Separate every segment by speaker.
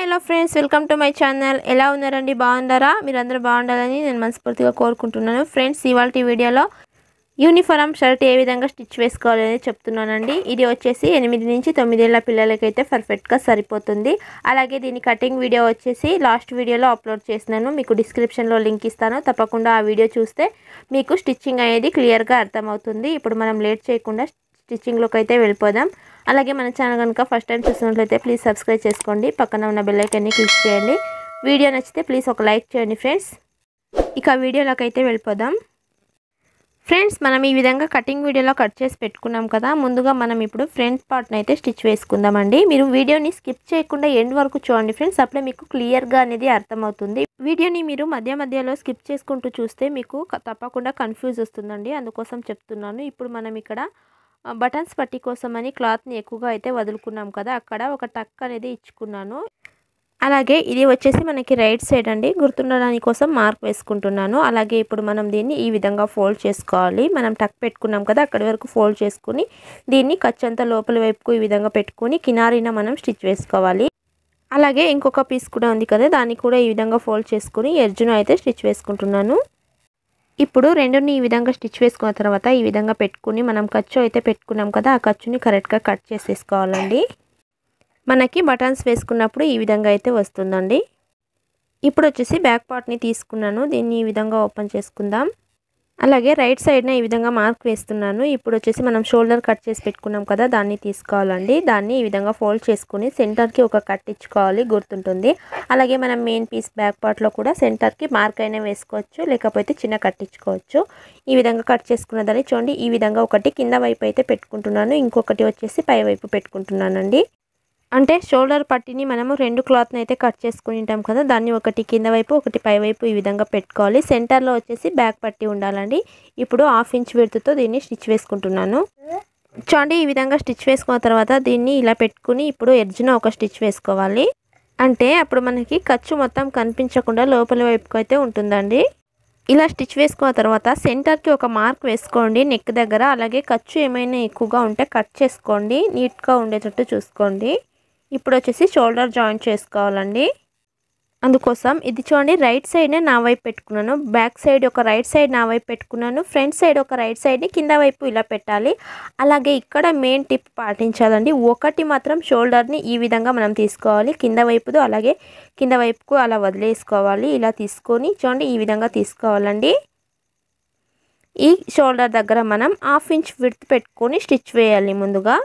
Speaker 1: hello friends welcome to my channel ఎలా ఉన్నారండి బాగున్నారా మీరందరూ బాగుండాలని నేను మనస్ఫూర్తిగా కోరుకుంటున్నాను ఫ్రెండ్స్ ఇవాళ వీడియోలో యూనిఫామ్ షర్ట్ ఏ విధంగా స్టిచ్ వేసుకోవాలని చెప్తున్నానండి ఇది వచ్చేసి ఎనిమిది నుంచి తొమ్మిదేళ్ల పిల్లలకైతే పర్ఫెక్ట్గా సరిపోతుంది అలాగే దీని కటింగ్ వీడియో వచ్చేసి లాస్ట్ వీడియోలో అప్లోడ్ చేసినాను మీకు డిస్క్రిప్షన్లో లింక్ ఇస్తాను తప్పకుండా ఆ వీడియో చూస్తే మీకు స్టిచ్చింగ్ అనేది క్లియర్గా అర్థమవుతుంది ఇప్పుడు మనం లేట్ చేయకుండా స్టిచ్చింగ్లోకి అయితే వెళ్ళిపోదాం అలాగే మన ఛానల్ కనుక ఫస్ట్ టైం చూసినట్లయితే ప్లీజ్ సబ్స్క్రైబ్ చేసుకోండి పక్కన ఉన్న బెల్ ఐకాన్ని క్లిక్ చేయండి వీడియో నచ్చితే ప్లీజ్ ఒక లైక్ చేయండి ఫ్రెండ్స్ ఇక వీడియోలోకి అయితే వెళ్ళిపోదాం ఫ్రెండ్స్ మనం ఈ విధంగా కటింగ్ వీడియోలో కట్ చేసి పెట్టుకున్నాం కదా ముందుగా మనం ఇప్పుడు ఫ్రంట్ పార్ట్ని అయితే స్టిచ్ వేసుకుందామండి మీరు వీడియోని స్కిప్ చేయకుండా ఎండ్ వరకు చూడండి ఫ్రెండ్స్ అప్పుడే మీకు క్లియర్గా అనేది అర్థమవుతుంది వీడియోని మీరు మధ్య మధ్యలో స్కిప్ చేసుకుంటూ చూస్తే మీకు క- తప్పకుండా కన్ఫ్యూజ్ వస్తుందండి అందుకోసం చెప్తున్నాను ఇప్పుడు మనం ఇక్కడ ఆ, బటన్స్ పట్టి కోసం అని క్లాత్ని ఎక్కువగా అయితే వదులుకున్నాం కదా అక్కడ ఒక టక్ అనేది ఇచ్చుకున్నాను అలాగే ఇది వచ్చేసి మనకి రైట్ సైడ్ అండి గుర్తుండడానికి కోసం మార్క్ వేసుకుంటున్నాను అలాగే ఇప్పుడు మనం దీన్ని ఈ విధంగా ఫోల్డ్ చేసుకోవాలి మనం టక్ పెట్టుకున్నాం కదా అక్కడి వరకు ఫోల్డ్ చేసుకుని దీన్ని ఖర్చంతా లోపల వైపుకు ఈ విధంగా పెట్టుకుని కినారిన మనం స్టిచ్ వేసుకోవాలి అలాగే ఇంకొక పీస్ కూడా ఉంది కదా దాన్ని కూడా ఈ విధంగా ఫోల్డ్ చేసుకుని ఎడ్జ్ను అయితే స్టిచ్ వేసుకుంటున్నాను ఇప్పుడు రెండుని ఈ విధంగా స్టిచ్ వేసుకున్న తర్వాత ఈ విధంగా పెట్టుకుని మనం ఖర్చు అయితే పెట్టుకున్నాం కదా ఆ ఖర్చుని కరెక్ట్గా కట్ చేసేసుకోవాలండి మనకి బటన్స్ వేసుకున్నప్పుడు ఈ విధంగా అయితే వస్తుందండి ఇప్పుడు వచ్చేసి బ్యాక్ పార్ట్ని తీసుకున్నాను దీన్ని ఈ విధంగా ఓపెన్ చేసుకుందాం అలాగే రైట్ సైడ్న ఈ విధంగా మార్క్ వేస్తున్నాను ఇప్పుడు వచ్చేసి మనం షోల్డర్ కట్ చేసి పెట్టుకున్నాం కదా దాన్ని తీసుకోవాలండి దాన్ని ఈ విధంగా ఫోల్డ్ చేసుకుని సెంటర్కి ఒక కట్ ఇచ్చుకోవాలి గుర్తుంటుంది అలాగే మనం మెయిన్ పీస్ బ్యాక్ పార్ట్లో కూడా సెంటర్కి మార్క్ అయినా వేసుకోవచ్చు లేకపోతే చిన్న కట్ ఇచ్చుకోవచ్చు ఈ విధంగా కట్ చేసుకున్న దాన్ని చూడండి ఈ విధంగా ఒకటి కింద వైపు అయితే పెట్టుకుంటున్నాను ఇంకొకటి వచ్చేసి పై వైపు పెట్టుకుంటున్నానండి అంటే షోల్డర్ పట్టిని మనము రెండు క్లాత్ని అయితే కట్ చేసుకుని ఉంటాం కదా దాన్ని ఒకటి కింద వైపు ఒకటి పై వైపు ఈ విధంగా పెట్టుకోవాలి సెంటర్లో వచ్చేసి బ్యాక్ పట్టి ఉండాలండి ఇప్పుడు హాఫ్ ఇంచ్ విడుతుతో దీన్ని స్టిచ్ వేసుకుంటున్నాను చూడండి ఈ విధంగా స్టిచ్ వేసుకున్న తర్వాత దీన్ని ఇలా పెట్టుకుని ఇప్పుడు ఎడ్జ్న ఒక స్టిచ్ వేసుకోవాలి అంటే అప్పుడు మనకి ఖర్చు మొత్తం కనిపించకుండా లోపల వైపుకు అయితే ఉంటుందండి ఇలా స్టిచ్ వేసుకున్న తర్వాత సెంటర్కి ఒక మార్క్ వేసుకోండి నెక్ దగ్గర అలాగే ఖర్చు ఏమైనా ఎక్కువగా ఉంటే కట్ చేసుకోండి నీట్గా ఉండేటట్టు చూసుకోండి ఇప్పుడు వచ్చేసి షోల్డర్ జాయింట్ చేసుకోవాలండి అందుకోసం ఇది చూడండి రైట్ సైడ్నే నా వైపు పెట్టుకున్నాను బ్యాక్ సైడ్ ఒక రైట్ సైడ్ నా వైపు పెట్టుకున్నాను ఫ్రంట్ సైడ్ ఒక రైట్ సైడ్ని కింద వైపు ఇలా పెట్టాలి అలాగే ఇక్కడ మెయిన్ టిప్ పాటించాలండి ఒకటి మాత్రం షోల్డర్ని ఈ విధంగా మనం తీసుకోవాలి కింద వైపుదో అలాగే కింద వైపుకు అలా వదిలేసుకోవాలి ఇలా తీసుకొని చూడండి ఈ విధంగా తీసుకోవాలండి ఈ షోల్డర్ దగ్గర మనం హాఫ్ ఇంచ్ విడ్త్ పెట్టుకొని స్టిచ్ వేయాలి ముందుగా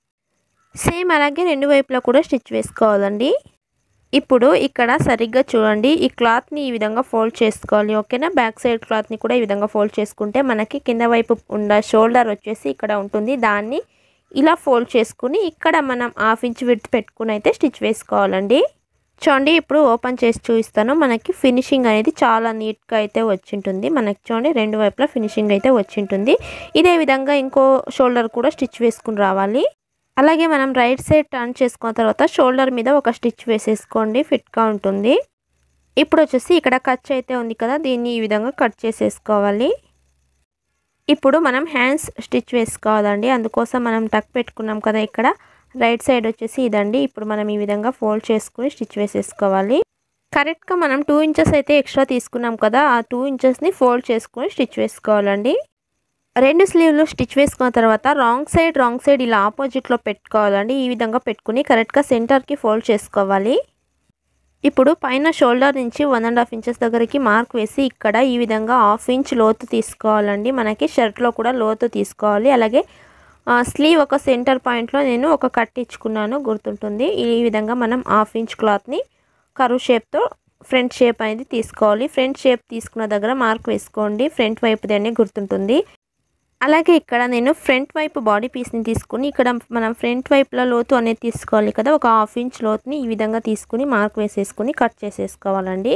Speaker 1: సేమ్ అలాగే రెండు వైపులా కూడా స్టిచ్ వేసుకోవాలండి ఇప్పుడు ఇక్కడ సరిగ్గా చూడండి ఈ క్లాత్ని ఈ విధంగా ఫోల్డ్ చేసుకోవాలి ఓకేనా బ్యాక్ సైడ్ క్లాత్ని కూడా ఈ విధంగా ఫోల్డ్ చేసుకుంటే మనకి కింద వైపు ఉన్న షోల్డర్ వచ్చేసి ఇక్కడ ఉంటుంది దాన్ని ఇలా ఫోల్డ్ చేసుకుని ఇక్కడ మనం హాఫ్ ఇంచ్ విడ్త్ పెట్టుకుని అయితే స్టిచ్ వేసుకోవాలండి చూడండి ఇప్పుడు ఓపెన్ చేసి చూపిస్తాను మనకి ఫినిషింగ్ అనేది చాలా నీట్గా అయితే వచ్చింటుంది మనకి చూడండి రెండు వైపులా ఫినిషింగ్ అయితే వచ్చింటుంది ఇదే విధంగా ఇంకో షోల్డర్ కూడా స్టిచ్ వేసుకుని రావాలి అలాగే మనం రైట్ సైడ్ టర్న్ చేసుకున్న తర్వాత షోల్డర్ మీద ఒక స్టిచ్ వేసేసుకోండి ఫిట్గా ఉంటుంది ఇప్పుడు వచ్చేసి ఇక్కడ కట్ అయితే ఉంది కదా దీన్ని ఈ విధంగా కట్ చేసేసుకోవాలి ఇప్పుడు మనం హ్యాండ్స్ స్టిచ్ వేసుకోవాలండి అందుకోసం మనం టక్ పెట్టుకున్నాం కదా ఇక్కడ రైట్ సైడ్ వచ్చేసి ఇదండి ఇప్పుడు మనం ఈ విధంగా ఫోల్డ్ చేసుకుని స్టిచ్ వేసేసుకోవాలి కరెక్ట్గా మనం టూ ఇంచెస్ అయితే ఎక్స్ట్రా తీసుకున్నాం కదా ఆ టూ ఇంచెస్ని ఫోల్డ్ చేసుకుని స్టిచ్ వేసుకోవాలండి రెండు స్లీవ్లు స్టిచ్ వేసుకున్న తర్వాత రాంగ్ సైడ్ రాంగ్ సైడ్ ఇలా ఆపోజిట్లో పెట్టుకోవాలండి ఈ విధంగా పెట్టుకుని కరెక్ట్గా సెంటర్కి ఫోల్డ్ చేసుకోవాలి ఇప్పుడు పైన షోల్డర్ నుంచి వన్ అండ్ హాఫ్ ఇంచెస్ దగ్గరికి మార్క్ వేసి ఇక్కడ ఈ విధంగా హాఫ్ ఇంచ్ లోతు తీసుకోవాలండి మనకి షర్ట్లో కూడా లోతు తీసుకోవాలి అలాగే స్లీవ్ ఒక సెంటర్ పాయింట్లో నేను ఒక కట్ ఇచ్చుకున్నాను గుర్తుంటుంది ఈ విధంగా మనం హాఫ్ ఇంచ్ క్లాత్ని కరువు షేప్తో ఫ్రంట్ షేప్ అనేది తీసుకోవాలి ఫ్రంట్ షేప్ తీసుకున్న దగ్గర మార్క్ వేసుకోండి ఫ్రంట్ వైపుది గుర్తుంటుంది అలాగే ఇక్కడ నేను ఫ్రంట్ వైపు బాడీ పీస్ని తీసుకుని ఇక్కడ మనం ఫ్రంట్ వైపులో లోతు అనేది తీసుకోవాలి కదా ఒక హాఫ్ ఇంచ్ లోతుని ఈ విధంగా తీసుకుని మార్క్ వేసేసుకుని కట్ చేసేసుకోవాలండి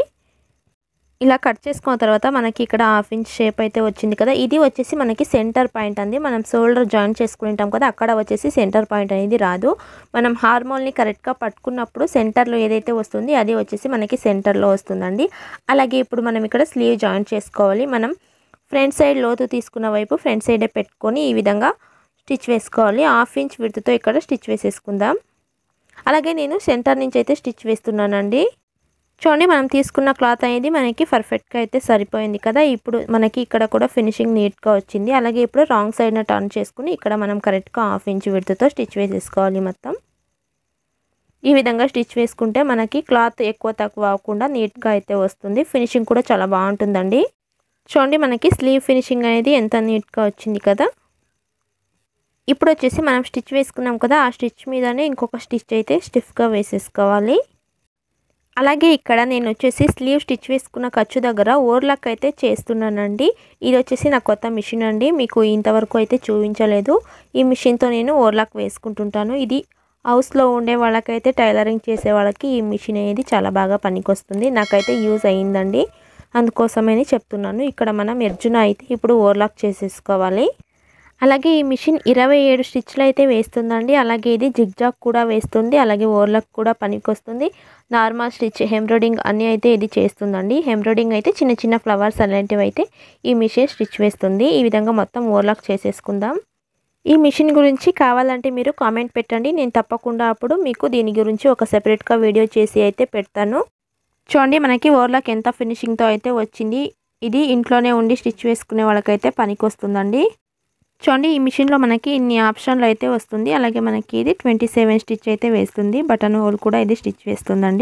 Speaker 1: ఇలా కట్ చేసుకున్న తర్వాత మనకి ఇక్కడ హాఫ్ ఇంచ్ షేప్ అయితే వచ్చింది కదా ఇది వచ్చేసి మనకి సెంటర్ పాయింట్ అంది మనం షోల్డర్ జాయిన్ చేసుకుని ఉంటాం కదా అక్కడ వచ్చేసి సెంటర్ పాయింట్ అనేది రాదు మనం హార్మోన్ని కరెక్ట్గా పట్టుకున్నప్పుడు సెంటర్లో ఏదైతే వస్తుంది అది వచ్చేసి మనకి సెంటర్లో వస్తుందండి అలాగే ఇప్పుడు మనం ఇక్కడ స్లీవ్ జాయిన్ చేసుకోవాలి మనం ఫ్రంట్ సైడ్ లోతు తీసుకున్న వైపు ఫ్రంట్ సైడే పెట్టుకొని ఈ విధంగా స్టిచ్ వేసుకోవాలి హాఫ్ ఇంచ్ విడుతుతో ఇక్కడ స్టిచ్ వేసేసుకుందాం అలాగే నేను సెంటర్ నుంచి అయితే స్టిచ్ వేస్తున్నానండి చూడండి మనం తీసుకున్న క్లాత్ అనేది మనకి పర్ఫెక్ట్గా అయితే సరిపోయింది కదా ఇప్పుడు మనకి ఇక్కడ కూడా ఫినిషింగ్ నీట్గా వచ్చింది అలాగే ఇప్పుడు రాంగ్ సైడ్న టర్న్ చేసుకుని ఇక్కడ మనం కరెక్ట్గా హాఫ్ ఇంచ్ విడుతుతో స్టిచ్ వేసేసుకోవాలి మొత్తం ఈ విధంగా స్టిచ్ వేసుకుంటే మనకి క్లాత్ ఎక్కువ తక్కువ అవ్వకుండా నీట్గా అయితే వస్తుంది ఫినిషింగ్ కూడా చాలా బాగుంటుందండి చూడండి మనకి స్లీవ్ ఫినిషింగ్ అనేది ఎంత నీట్గా వచ్చింది కదా ఇప్పుడు వచ్చేసి మనం స్టిచ్ వేసుకున్నాం కదా ఆ స్టిచ్ మీదనే ఇంకొక స్టిచ్ అయితే స్టిఫ్గా వేసేసుకోవాలి అలాగే ఇక్కడ నేను వచ్చేసి స్లీవ్ స్టిచ్ వేసుకున్న ఖర్చు దగ్గర ఓవర్లాక్ అయితే చేస్తున్నానండి ఇది వచ్చేసి నా కొత్త మిషన్ అండి మీకు ఇంతవరకు అయితే చూపించలేదు ఈ మిషన్తో నేను ఓవర్లాక్ వేసుకుంటుంటాను ఇది హౌస్లో ఉండే వాళ్ళకైతే టైలరింగ్ చేసే వాళ్ళకి ఈ మిషన్ అనేది చాలా బాగా పనికొస్తుంది నాకైతే యూజ్ అయ్యిందండి అందుకోసమని చెప్తున్నాను ఇక్కడ మనం ఎర్జున అయితే ఇప్పుడు ఓవర్లాక్ చేసేసుకోవాలి అలాగే ఈ మిషన్ ఇరవై ఏడు స్టిచ్లు అయితే వేస్తుందండి అలాగే ఇది జిగ్జాగ్ కూడా వేస్తుంది అలాగే ఓవర్లాక్ కూడా పనికొస్తుంది నార్మల్ స్టిచ్ హెమ్బ్రాయిడింగ్ అన్నీ అయితే ఇది చేస్తుందండి హెమ్బ్రాయిడింగ్ అయితే చిన్న చిన్న ఫ్లవర్స్ అలాంటివి అయితే ఈ మిషన్ స్టిచ్ వేస్తుంది ఈ విధంగా మొత్తం ఓవర్లాక్ చేసేసుకుందాం ఈ మిషన్ గురించి కావాలంటే మీరు కామెంట్ పెట్టండి నేను తప్పకుండా అప్పుడు మీకు దీని గురించి ఒక సెపరేట్గా వీడియో చేసి అయితే పెడతాను చూడండి మనకి ఓవర్లాక్ ఎంత ఫినిషింగ్తో అయితే వచ్చింది ఇది ఇంట్లోనే ఉండి స్టిచ్ వేసుకునే వాళ్ళకైతే పనికి వస్తుందండి చూడండి ఈ మిషన్లో మనకి ఇన్ని ఆప్షన్లు అయితే వస్తుంది అలాగే మనకి ఇది ట్వంటీ సెవెన్ స్టిచ్ అయితే వేస్తుంది బటన్ హోల్ కూడా ఇది స్టిచ్ వేస్తుందండి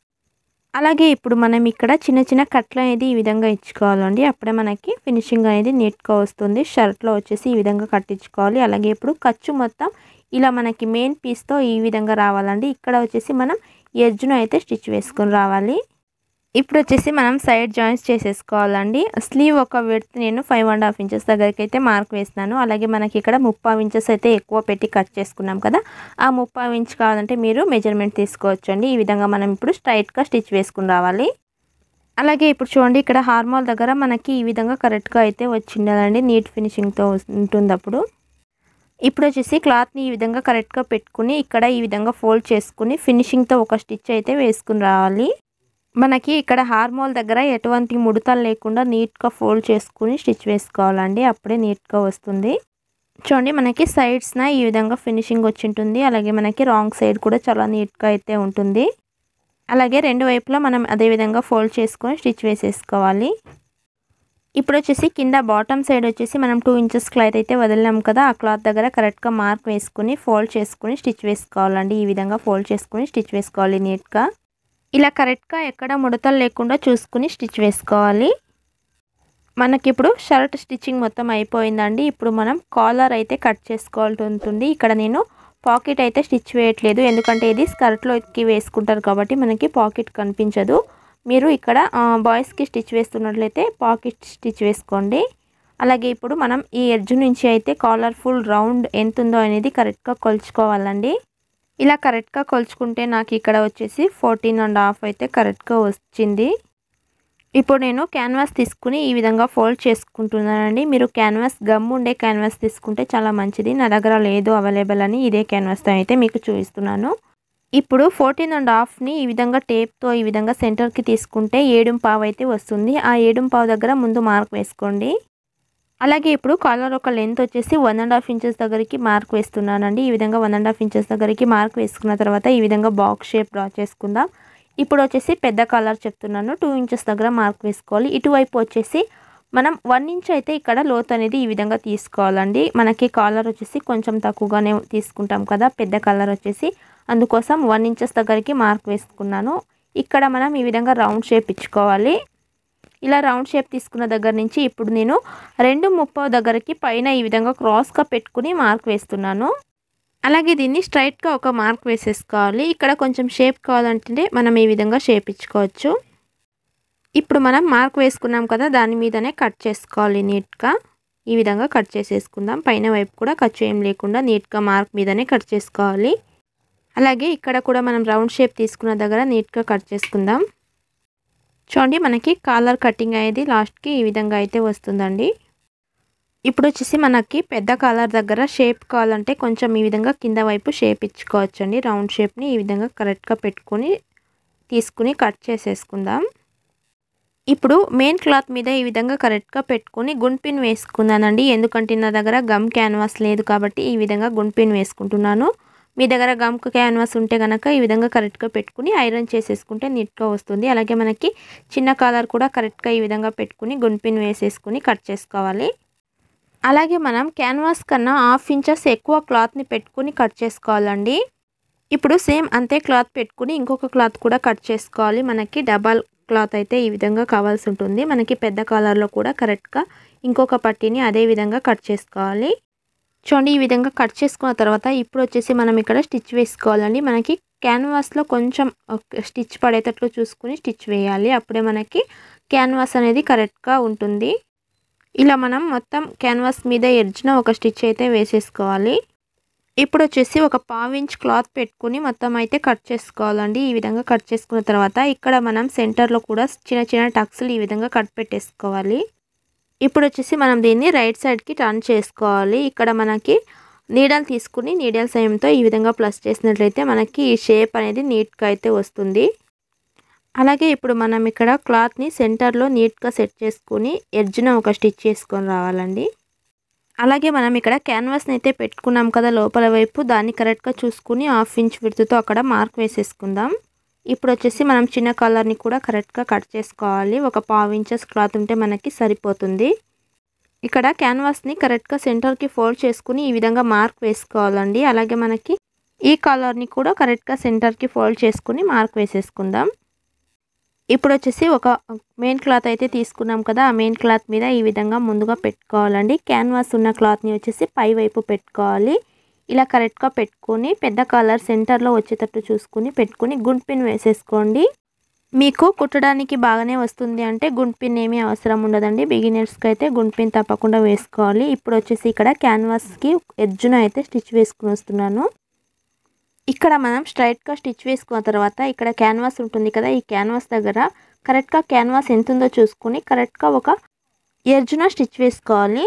Speaker 1: అలాగే ఇప్పుడు మనం ఇక్కడ చిన్న చిన్న కట్లు అనేది ఈ విధంగా ఇచ్చుకోవాలండి అప్పుడే మనకి ఫినిషింగ్ అనేది నీట్గా వస్తుంది షర్ట్లో వచ్చేసి ఈ విధంగా కట్టించుకోవాలి అలాగే ఇప్పుడు ఖర్చు మొత్తం ఇలా మనకి మెయిన్ పీస్తో ఈ విధంగా రావాలండి ఇక్కడ వచ్చేసి మనం ఎడ్జ్ను అయితే స్టిచ్ వేసుకొని రావాలి ఇప్పుడు వచ్చేసి మనం సైడ్ జాయింట్స్ చేసేసుకోవాలండి స్లీవ్ ఒక విడ్త్ నేను ఫైవ్ అండ్ హాఫ్ ఇంచెస్ దగ్గరికి అయితే మార్క్ వేసినాను అలాగే మనకి ఇక్కడ ముప్పావు ఇంచెస్ అయితే ఎక్కువ పెట్టి కట్ చేసుకున్నాం కదా ఆ ముప్పావు ఇంచ్ కావాలంటే మీరు మెజర్మెంట్ తీసుకోవచ్చు అండి ఈ విధంగా మనం ఇప్పుడు స్ట్రైట్గా స్టిచ్ వేసుకుని రావాలి అలాగే ఇప్పుడు చూడండి ఇక్కడ హార్మోల్ దగ్గర మనకి ఈ విధంగా కరెక్ట్గా అయితే వచ్చిండాలండి నీట్ ఫినిషింగ్తో ఉంటుంది అప్పుడు ఇప్పుడు వచ్చేసి క్లాత్ని ఈ విధంగా కరెక్ట్గా పెట్టుకుని ఇక్కడ ఈ విధంగా ఫోల్డ్ చేసుకుని ఫినిషింగ్తో ఒక స్టిచ్ అయితే వేసుకుని రావాలి మనకి ఇక్కడ హార్మోల్ దగ్గర ఎటువంటి ముడతలు లేకుండా నీట్గా ఫోల్డ్ చేసుకుని స్టిచ్ వేసుకోవాలండి అప్పుడే నీట్గా వస్తుంది చూడండి మనకి సైడ్స్న ఈ విధంగా ఫినిషింగ్ వచ్చి ఉంటుంది అలాగే మనకి రాంగ్ సైడ్ కూడా చాలా నీట్గా అయితే ఉంటుంది అలాగే రెండు వైపులా మనం అదే విధంగా ఫోల్డ్ చేసుకొని స్టిచ్ వేసేసుకోవాలి ఇప్పుడు వచ్చేసి కింద బాటమ్ సైడ్ వచ్చేసి మనం టూ ఇంచెస్ క్లాత్ అయితే వదిలినాం కదా ఆ క్లాత్ దగ్గర కరెక్ట్గా మార్క్ వేసుకుని ఫోల్డ్ చేసుకుని స్టిచ్ వేసుకోవాలండి ఈ విధంగా ఫోల్డ్ చేసుకుని స్టిచ్ వేసుకోవాలి నీట్గా ఇలా కరెక్ట్గా ఎక్కడ ముడతలు లేకుండా చూసుకుని స్టిచ్ వేసుకోవాలి మనకి ఇప్పుడు షర్ట్ స్టిచ్చింగ్ మొత్తం అయిపోయిందండి ఇప్పుడు మనం కాలర్ అయితే కట్ చేసుకోవాల్సి ఉంటుంది ఇక్కడ నేను పాకెట్ అయితే స్టిచ్ వేయట్లేదు ఎందుకంటే ఇది స్కర్ట్లోకి వేసుకుంటారు కాబట్టి మనకి పాకెట్ కనిపించదు మీరు ఇక్కడ బాయ్స్కి స్టిచ్ వేస్తున్నట్లయితే పాకెట్ స్టిచ్ వేసుకోండి అలాగే ఇప్పుడు మనం ఈ ఎడ్జ్ నుంచి అయితే కాలర్ ఫుల్ రౌండ్ ఎంత ఉందో అనేది కరెక్ట్గా కొలుచుకోవాలండి ఇలా కరెక్ట్గా కొలుచుకుంటే నాకు ఇక్కడ వచ్చేసి ఫోర్టీన్ అండ్ హాఫ్ అయితే కరెక్ట్గా వచ్చింది ఇప్పుడు నేను క్యాన్వాస్ తీసుకుని ఈ విధంగా ఫోల్డ్ చేసుకుంటున్నానండి మీరు క్యాన్వాస్ గమ్ ఉండే క్యాన్వాస్ తీసుకుంటే చాలా మంచిది నా దగ్గర లేదు అవైలబుల్ అని ఇదే క్యాన్వాస్తో అయితే మీకు చూపిస్తున్నాను ఇప్పుడు ఫోర్టీన్ అండ్ హాఫ్ని ఈ విధంగా టేప్తో ఈ విధంగా సెంటర్కి తీసుకుంటే ఏడుం పావు అయితే వస్తుంది ఆ ఏడుం పావు దగ్గర ముందు మార్క్ వేసుకోండి అలాగే ఇప్పుడు కాలర్ ఒక లెంత్ వచ్చేసి వన్ అండ్ హాఫ్ ఇంచెస్ దగ్గరికి మార్క్ వేస్తున్నానండి ఈ విధంగా వన్ అండ్ హాఫ్ ఇంచెస్ దగ్గరికి మార్క్ వేసుకున్న తర్వాత ఈ విధంగా బాక్స్ షేప్ డ్రా చేసుకుందాం ఇప్పుడు వచ్చేసి పెద్ద కాలర్ చెప్తున్నాను టూ ఇంచెస్ దగ్గర మార్క్ వేసుకోవాలి ఇటువైపు వచ్చేసి మనం వన్ ఇంచ్ అయితే ఇక్కడ లోత్ అనేది ఈ విధంగా తీసుకోవాలండి మనకి కాలర్ వచ్చేసి కొంచెం తక్కువగానే తీసుకుంటాం కదా పెద్ద కాలర్ వచ్చేసి అందుకోసం వన్ ఇంచెస్ దగ్గరికి మార్క్ వేసుకున్నాను ఇక్కడ మనం ఈ విధంగా రౌండ్ షేప్ ఇచ్చుకోవాలి ఇలా రౌండ్ షేప్ తీసుకున్న దగ్గర నుంచి ఇప్పుడు నేను రెండు ముప్పై దగ్గరికి పైన ఈ విధంగా క్రాస్గా పెట్టుకుని మార్క్ వేస్తున్నాను అలాగే దీన్ని స్ట్రైట్గా ఒక మార్క్ వేసేసుకోవాలి ఇక్కడ కొంచెం షేప్ కావాలంటే మనం ఈ విధంగా షేప్ ఇచ్చుకోవచ్చు ఇప్పుడు మనం మార్క్ వేసుకున్నాం కదా దాని మీదనే కట్ చేసుకోవాలి నీట్గా ఈ విధంగా కట్ చేసేసుకుందాం పైన వైపు కూడా ఖర్చు ఏం లేకుండా నీట్గా మార్క్ మీదనే కట్ చేసుకోవాలి అలాగే ఇక్కడ కూడా మనం రౌండ్ షేప్ తీసుకున్న దగ్గర నీట్గా కట్ చేసుకుందాం చూడండి మనకి కాలర్ కటింగ్ అయ్యేది లాస్ట్కి ఈ విధంగా అయితే వస్తుందండి ఇప్పుడు వచ్చేసి మనకి పెద్ద కాలర్ దగ్గర షేప్ కావాలంటే కొంచెం ఈ విధంగా కింద వైపు షేప్ ఇచ్చుకోవచ్చు అండి రౌండ్ షేప్ని ఈ విధంగా కరెక్ట్గా పెట్టుకొని తీసుకుని కట్ చేసేసుకుందాం ఇప్పుడు మెయిన్ క్లాత్ మీద ఈ విధంగా కరెక్ట్గా పెట్టుకొని గుండ్పిన్ వేసుకున్నానండి ఎందుకంటే నా దగ్గర గమ్ క్యాన్వాస్ లేదు కాబట్టి ఈ విధంగా గుండ్పిన్ వేసుకుంటున్నాను మీ దగ్గర గమ్కు క్యాన్వాస్ ఉంటే కనుక ఈ విధంగా కరెక్ట్గా పెట్టుకుని ఐరన్ చేసేసుకుంటే నీట్గా వస్తుంది అలాగే మనకి చిన్న కాలర్ కూడా కరెక్ట్గా ఈ విధంగా పెట్టుకుని గుంపిన్ వేసేసుకుని కట్ చేసుకోవాలి అలాగే మనం క్యాన్వాస్ కన్నా హాఫ్ ఇంచెస్ ఎక్కువ క్లాత్ని పెట్టుకుని కట్ చేసుకోవాలండి ఇప్పుడు సేమ్ అంతే క్లాత్ పెట్టుకుని ఇంకొక క్లాత్ కూడా కట్ చేసుకోవాలి మనకి డబల్ క్లాత్ అయితే ఈ విధంగా కావాల్సి ఉంటుంది మనకి పెద్ద కాలర్లో కూడా కరెక్ట్గా ఇంకొక పట్టీని అదే విధంగా కట్ చేసుకోవాలి చూడండి ఈ విధంగా కట్ చేసుకున్న తర్వాత ఇప్పుడు వచ్చేసి మనం ఇక్కడ స్టిచ్ వేసుకోవాలండి మనకి క్యాన్వాస్లో కొంచెం స్టిచ్ పడేటట్లు చూసుకుని స్టిచ్ వేయాలి అప్పుడే మనకి క్యాన్వాస్ అనేది కరెక్ట్గా ఉంటుంది ఇలా మనం మొత్తం క్యాన్వాస్ మీద ఎడ్జ్న ఒక స్టిచ్ అయితే వేసేసుకోవాలి ఇప్పుడు వచ్చేసి ఒక పావించ్ క్లాత్ పెట్టుకుని మొత్తం అయితే కట్ చేసుకోవాలండి ఈ విధంగా కట్ చేసుకున్న తర్వాత ఇక్కడ మనం సెంటర్లో కూడా చిన్న చిన్న టక్స్లు ఈ విధంగా కట్ పెట్టేసుకోవాలి ఇప్పుడు వచ్చేసి మనం దీన్ని రైట్ సైడ్కి టర్న్ చేసుకోవాలి ఇక్కడ మనకి నీడల్ తీసుకుని నీడల్ సాయంతో ఈ విధంగా ప్లస్ చేసినట్లయితే మనకి ఈ షేప్ అనేది నీట్గా అయితే వస్తుంది అలాగే ఇప్పుడు మనం ఇక్కడ క్లాత్ని సెంటర్లో నీట్గా సెట్ చేసుకుని ఎడ్జ్న ఒక స్టిచ్ చేసుకొని రావాలండి అలాగే మనం ఇక్కడ క్యాన్వాస్ని అయితే పెట్టుకున్నాం కదా లోపల వైపు దాన్ని కరెక్ట్గా చూసుకుని హాఫ్ ఇంచ్ విడుతుతో అక్కడ మార్క్ వేసేసుకుందాం ఇప్పుడు వచ్చేసి మనం చిన్న కలర్ని కూడా కరెక్ట్గా కట్ చేసుకోవాలి ఒక పావు ఇంచెస్ క్లాత్ ఉంటే మనకి సరిపోతుంది ఇక్కడ క్యాన్వాస్ని కరెక్ట్గా సెంటర్కి ఫోల్డ్ చేసుకుని ఈ విధంగా మార్క్ వేసుకోవాలండి అలాగే మనకి ఈ కలర్ని కూడా కరెక్ట్గా సెంటర్కి ఫోల్డ్ చేసుకుని మార్క్ వేసేసుకుందాం ఇప్పుడు వచ్చేసి ఒక మెయిన్ క్లాత్ అయితే తీసుకున్నాం కదా ఆ మెయిన్ క్లాత్ మీద ఈ విధంగా ముందుగా పెట్టుకోవాలండి క్యాన్వాస్ ఉన్న క్లాత్ని వచ్చేసి పై వైపు పెట్టుకోవాలి ఇలా కరెక్ట్గా పెట్టుకొని పెద్ద కలర్ సెంటర్లో వచ్చేటట్టు చూసుకుని పెట్టుకుని గుండ్ పిన్ వేసేసుకోండి మీకు కుట్టడానికి బాగానే వస్తుంది అంటే గుండ్ పిన్ ఏమీ అవసరం ఉండదండి బిగినర్స్కి అయితే గుండ్ పిన్ తప్పకుండా వేసుకోవాలి ఇప్పుడు వచ్చేసి ఇక్కడ క్యాన్వాస్కి ఎడ్జున అయితే స్టిచ్ వేసుకుని వస్తున్నాను ఇక్కడ మనం స్ట్రైట్గా స్టిచ్ వేసుకున్న తర్వాత ఇక్కడ క్యాన్వాస్ ఉంటుంది కదా ఈ క్యాన్వాస్ దగ్గర కరెక్ట్గా క్యాన్వాస్ ఎంత ఉందో చూసుకుని కరెక్ట్గా ఒక ఎర్జున స్టిచ్ వేసుకోవాలి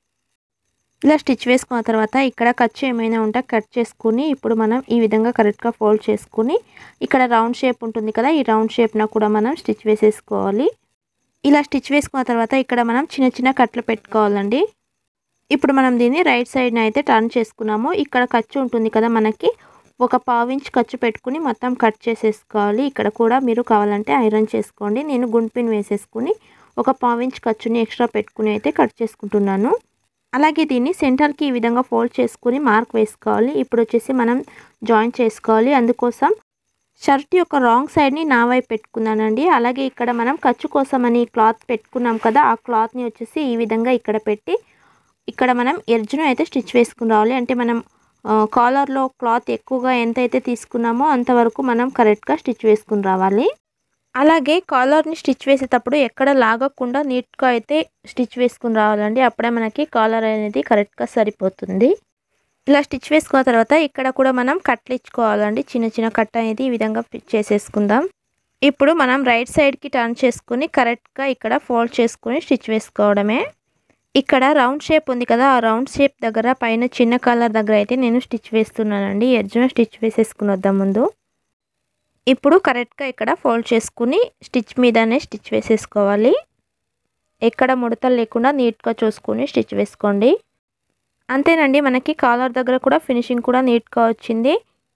Speaker 1: ఇలా స్టిచ్ వేసుకున్న తర్వాత ఇక్కడ ఖర్చు ఏమైనా ఉంటే కట్ చేసుకుని ఇప్పుడు మనం ఈ విధంగా కరెక్ట్గా ఫోల్డ్ చేసుకుని ఇక్కడ రౌండ్ షేప్ ఉంటుంది కదా ఈ రౌండ్ షేప్న కూడా మనం స్టిచ్ వేసేసుకోవాలి ఇలా స్టిచ్ వేసుకున్న తర్వాత ఇక్కడ మనం చిన్న చిన్న కట్లు పెట్టుకోవాలండి ఇప్పుడు మనం దీన్ని రైట్ సైడ్న అయితే టర్న్ చేసుకున్నాము ఇక్కడ ఖర్చు ఉంటుంది కదా మనకి ఒక పావించ్ ఖర్చు పెట్టుకుని మొత్తం కట్ చేసేసుకోవాలి ఇక్కడ కూడా మీరు కావాలంటే ఐరన్ చేసుకోండి నేను గుండ్ పిన్ వేసేసుకుని ఒక పావించ్ ఖర్చుని ఎక్స్ట్రా పెట్టుకుని అయితే కట్ చేసుకుంటున్నాను అలాగే దీన్ని సెంటర్కి ఈ విధంగా ఫోల్డ్ చేసుకుని మార్క్ వేసుకోవాలి ఇప్పుడు వచ్చేసి మనం జాయిన్ చేసుకోవాలి అందుకోసం షర్ట్ యొక్క రాంగ్ సైడ్ని నా వైపు పెట్టుకున్నానండి అలాగే ఇక్కడ మనం ఖర్చు కోసం అని క్లాత్ పెట్టుకున్నాం కదా ఆ క్లాత్ని వచ్చేసి ఈ విధంగా ఇక్కడ పెట్టి ఇక్కడ మనం ఎర్జును అయితే స్టిచ్ వేసుకుని రావాలి అంటే మనం కాలర్లో క్లాత్ ఎక్కువగా ఎంతైతే తీసుకున్నామో అంతవరకు మనం కరెక్ట్గా స్టిచ్ వేసుకుని రావాలి అలాగే కాలర్ని స్టిచ్ వేసేటప్పుడు ఎక్కడ లాగకుండా నీట్గా అయితే స్టిచ్ వేసుకుని రావాలండి అప్పుడే మనకి కాలర్ అనేది కరెక్ట్గా సరిపోతుంది ఇలా స్టిచ్ వేసుకున్న తర్వాత ఇక్కడ కూడా మనం కట్లు ఇచ్చుకోవాలండి చిన్న చిన్న కట్ అనేది ఈ విధంగా చేసేసుకుందాం ఇప్పుడు మనం రైట్ సైడ్కి టర్న్ చేసుకుని కరెక్ట్గా ఇక్కడ ఫోల్డ్ చేసుకుని స్టిచ్ వేసుకోవడమే ఇక్కడ రౌండ్ షేప్ ఉంది కదా ఆ రౌండ్ షేప్ దగ్గర పైన చిన్న కలర్ దగ్గర అయితే నేను స్టిచ్ వేస్తున్నానండి ఎడ్జ్న స్టిచ్ వేసేసుకుని వద్దాం ముందు ఇప్పుడు కరెక్ట్గా ఇక్కడ ఫోల్డ్ చేసుకుని స్టిచ్ మీదనే స్టిచ్ వేసేసుకోవాలి ఎక్కడ ముడతలు లేకుండా నీట్గా చూసుకుని స్టిచ్ వేసుకోండి అంతేనండి మనకి కాలర్ దగ్గర కూడా ఫినిషింగ్ కూడా నీట్గా వచ్చింది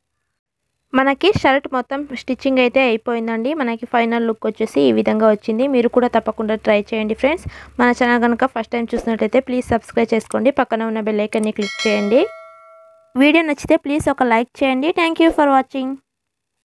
Speaker 1: మనకి షర్ట్ మొత్తం స్టిచ్చింగ్ అయితే అయిపోయిందండి మనకి ఫైనల్ లుక్ వచ్చేసి ఈ విధంగా వచ్చింది మీరు కూడా తప్పకుండా ట్రై చేయండి ఫ్రెండ్స్ మన ఛానల్ కనుక ఫస్ట్ టైం చూసినట్లయితే ప్లీజ్ సబ్స్క్రైబ్ చేసుకోండి పక్కన ఉన్న బెల్ ఐకన్ని క్లిక్ చేయండి వీడియో నచ్చితే ప్లీజ్ ఒక లైక్ చేయండి థ్యాంక్ ఫర్ వాచింగ్